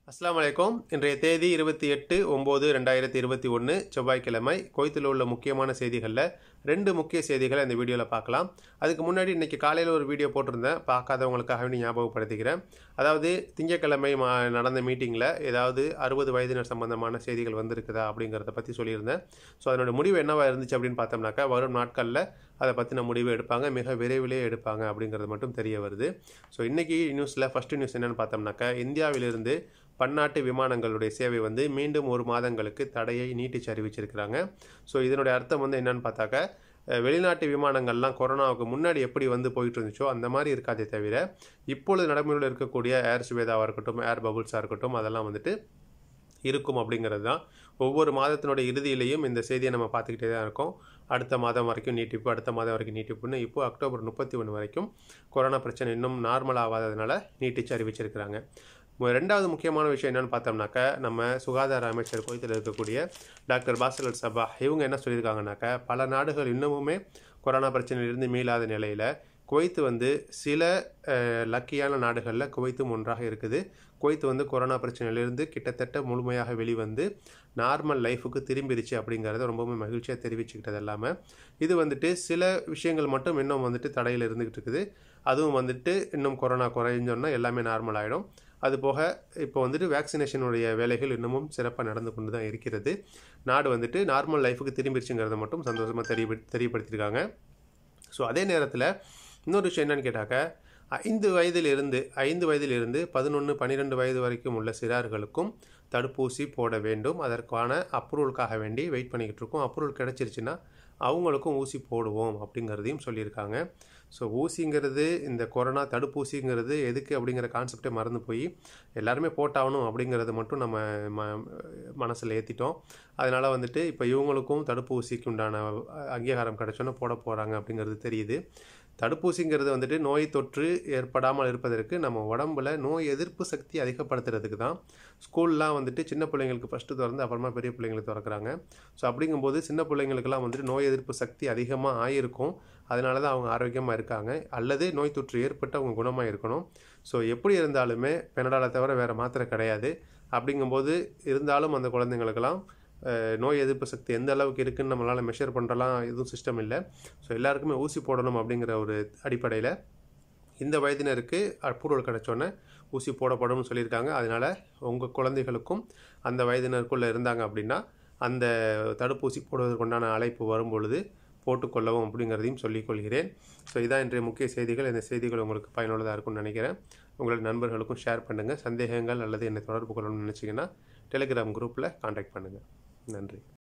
அஸ்ஸலாமு அலைக்கும் இன்றைய தேதி இருபத்தி எட்டு ஒம்பது ரெண்டாயிரத்தி இருபத்தி ஒன்று செவ்வாய்க்கிழமை கோயத்தில் உள்ள முக்கியமான செய்திகளில் ரெண்டு முக்கிய செய்திகளை இந்த வீடியோவில் பார்க்கலாம் அதுக்கு முன்னாடி இன்றைக்கி காலையில் ஒரு வீடியோ போட்டிருந்தேன் பார்க்காதவங்களுக்காக வேண்டி ஞாபகப்படுத்திக்கிறேன் அதாவது திங்கட்கிழமை மா நடந்த மீட்டிங்கில் ஏதாவது அறுபது வயதினர் சம்பந்தமான செய்திகள் வந்திருக்குதா அப்படிங்கிறத பற்றி சொல்லியிருந்தேன் ஸோ அதனோட முடிவு என்னவா இருந்துச்சு அப்படின்னு பார்த்தோம்னாக்கா வரும் நாட்களில் அதை பற்றின முடிவு எடுப்பாங்க மிக விரைவிலே எடுப்பாங்க அப்படிங்கிறது மட்டும் தெரிய வருது ஸோ இன்றைக்கி நியூஸில் ஃபஸ்ட்டு நியூஸ் என்னென்னு பார்த்தோம்னாக்கா இந்தியாவிலிருந்து பன்னாட்டு விமானங்களுடைய சேவை வந்து மீண்டும் ஒரு மாதங்களுக்கு தடையை நீட்டிச்சு அறிவிச்சிருக்கிறாங்க ஸோ இதனுடைய அர்த்தம் வந்து என்னன்னு பார்த்தாக்க அஹ், வெளிநாட்டு விமானங்கள்லாம் கொரோனாவுக்கு முன்னாடி எப்படி வந்து போயிட்டு இருந்துச்சோ அந்த மாதிரி இருக்காதே தவிர இப்பொழுது நடைமுறையில் இருக்கக்கூடிய ஏர் சுவேதாவாக இருக்கட்டும் ஏர் பபுள்ஸாக இருக்கட்டும் அதெல்லாம் வந்துட்டு இருக்கும் அப்படிங்கிறது தான் ஒவ்வொரு மாதத்தினுடைய இறுதியிலையும் இந்த செய்தியை நம்ம பார்த்துக்கிட்டே தான் இருக்கோம் அடுத்த மாதம் வரைக்கும் நீட்டிப்பு அடுத்த மாதம் வரைக்கும் நீட்டிப்புன்னு இப்போ அக்டோபர் முப்பத்தி ஒன்று வரைக்கும் கொரோனா பிரச்சனை இன்னும் நார்மல் ஆகாததுனால நீட்டிச்சு அறிவிச்சிருக்கிறாங்க மு- ரெண்டாவது முக்கியமான விஷயம் என்னன்னு பார்த்தோம்னாக்கா நம்ம சுகாதார அமைச்சர் கோயத்தில் இருக்கக்கூடிய டாக்டர் பாசல் சபா இவங்க என்ன சொல்லியிருக்காங்கனாக்கா பல நாடுகள் இன்னமுமே கொரோனா பிரச்சனையிலிருந்து மீளாத நிலையில் குவைத்து வந்து சில அஹ், லக்கியான நாடுகளில் குவைத்தும் ஒன்றாக இருக்குது குவைத்து வந்து கொரோனா பிரச்சனையிலிருந்து கிட்டத்தட்ட முழுமையாக வெளிவந்து நார்மல் லைஃபுக்கு திரும்பிடுச்சு அப்படிங்கிறத ரொம்பவுமே மகிழ்ச்சியாக தெரிவிச்சுக்கிட்டது இல்லாமல் இது வந்துட்டு சில விஷயங்கள் மட்டும் இன்னும் வந்துட்டு தடையில் இருந்துகிட்டு இருக்குது அதுவும் வந்துட்டு இன்னும் கொரோனா குறைஞ்சோன்னா எல்லாமே நார்மல் ஆகிடும் அது போக இப்போ வந்துட்டு வேக்சினேஷனுடைய வேலைகள் இன்னமும் சிறப்பாக நடந்து கொண்டு தான் இருக்கிறது நாடு வந்துட்டு நார்மல் லைஃபுக்கு திரும்பிடுச்சுங்கிறத மட்டும் சந்தோஷமாக தெரிய தெரியப்படுத்தியிருக்காங்க ஸோ அதே நேரத்தில் இன்னொரு விஷயம் என்னன்னு கேட்டாக்க ஐந்து வயதிலிருந்து ஐந்து வயதிலிருந்து பதினொன்று பன்னிரெண்டு வயது வரைக்கும் உள்ள சிறார்களுக்கும் தடுப்பூசி போட வேண்டும் அதற்கான அப்ரூவலுக்காக வேண்டி வெயிட் பண்ணிக்கிட்டு இருக்கோம் அப்ரூவல் கிடச்சிருச்சுன்னா அவங்களுக்கும் ஊசி போடுவோம் அப்படிங்கிறதையும் சொல்லியிருக்காங்க ஸோ ஊசிங்கிறது இந்த கொரோனா தடுப்பூசிங்கிறது எதுக்கு அப்படிங்கிற கான்செப்டே மறந்து போய் எல்லாருமே போட்டாகணும் அப்படிங்கிறத மட்டும் நம்ம ம மனசில் ஏற்றிட்டோம் அதனால் வந்துட்டு இப்போ இவங்களுக்கும் தடுப்பூசிக்கு உண்டான அஹ், அங்கீகாரம் கிடைச்சோன்னா போட போகிறாங்க அப்படிங்கிறது தெரியுது தடுப்பூசிங்கிறது வந்துட்டு நோய் தொற்று ஏற்படாமல் இருப்பதற்கு நம்ம உடம்புல நோய் எதிர்ப்பு சக்தி அதிகப்படுத்துறதுக்கு தான் ஸ்கூல்லாம் வந்துட்டு சின்ன பிள்ளைங்களுக்கு ஃபஸ்ட்டு திறந்து அப்புறமா பெரிய பிள்ளைங்களுக்கு திறக்கிறாங்க ஸோ அப்படிங்கும்போது சின்ன பிள்ளைங்களுக்கெல்லாம் வந்துட்டு நோய் எதிர்ப்பு சக்தி அதிகமாக ஆயிருக்கும் அதனால தான் அவங்க ஆரோக்கியமாக இருக்காங்க அல்லது நோய் தொற்று ஏற்பட்டு அவங்க குணமாக இருக்கணும் ஸோ எப்படி இருந்தாலுமே பெனடாலை தவிர வேறு மாத்திரை கிடையாது அப்படிங்கும்போது இருந்தாலும் அந்த குழந்தைங்களுக்கெல்லாம் அஹ், நோய் எதிர்ப்பு சக்தி எந்த அளவுக்கு இருக்குன்னு நம்மளால் மெஷர் பண்ணுறலாம் எதுவும் சிஸ்டம் இல்லை ஸோ எல்லாருக்குமே ஊசி போடணும் அப்படிங்கிற ஒரு அடிப்படையில் இந்த வயதினருக்கு அப்ரூவல் கிடைச்சோன்னே ஊசி போடப்படும்னு சொல்லியிருக்காங்க அதனால் உங்கள் குழந்தைகளுக்கும் அந்த வயதினருக்குள்ளே இருந்தாங்க அப்படின்னா அந்த தடுப்பூசி போடுவதற்குண்டான அழைப்பு வரும் பொழுது போட்டுக்கொள்ளவும் அப்படிங்கிறதையும் சொல்லிக் கொள்கிறேன் ஸோ இதான் இன்றைய முக்கிய செய்திகள் இந்த செய்திகள் உங்களுக்கு பயனுள்ளதாக இருக்கும்னு நினைக்கிறேன் உங்களோட நண்பர்களுக்கும் ஷேர் பண்ணுங்கள் சந்தேகங்கள் அல்லது என்னை தொடர்பு கொள்ளணும்னு நினச்சிங்கன்னா டெலிகிராம் குரூப்பில் காண்டாக்ட் பண்ணுங்கள் நன்றி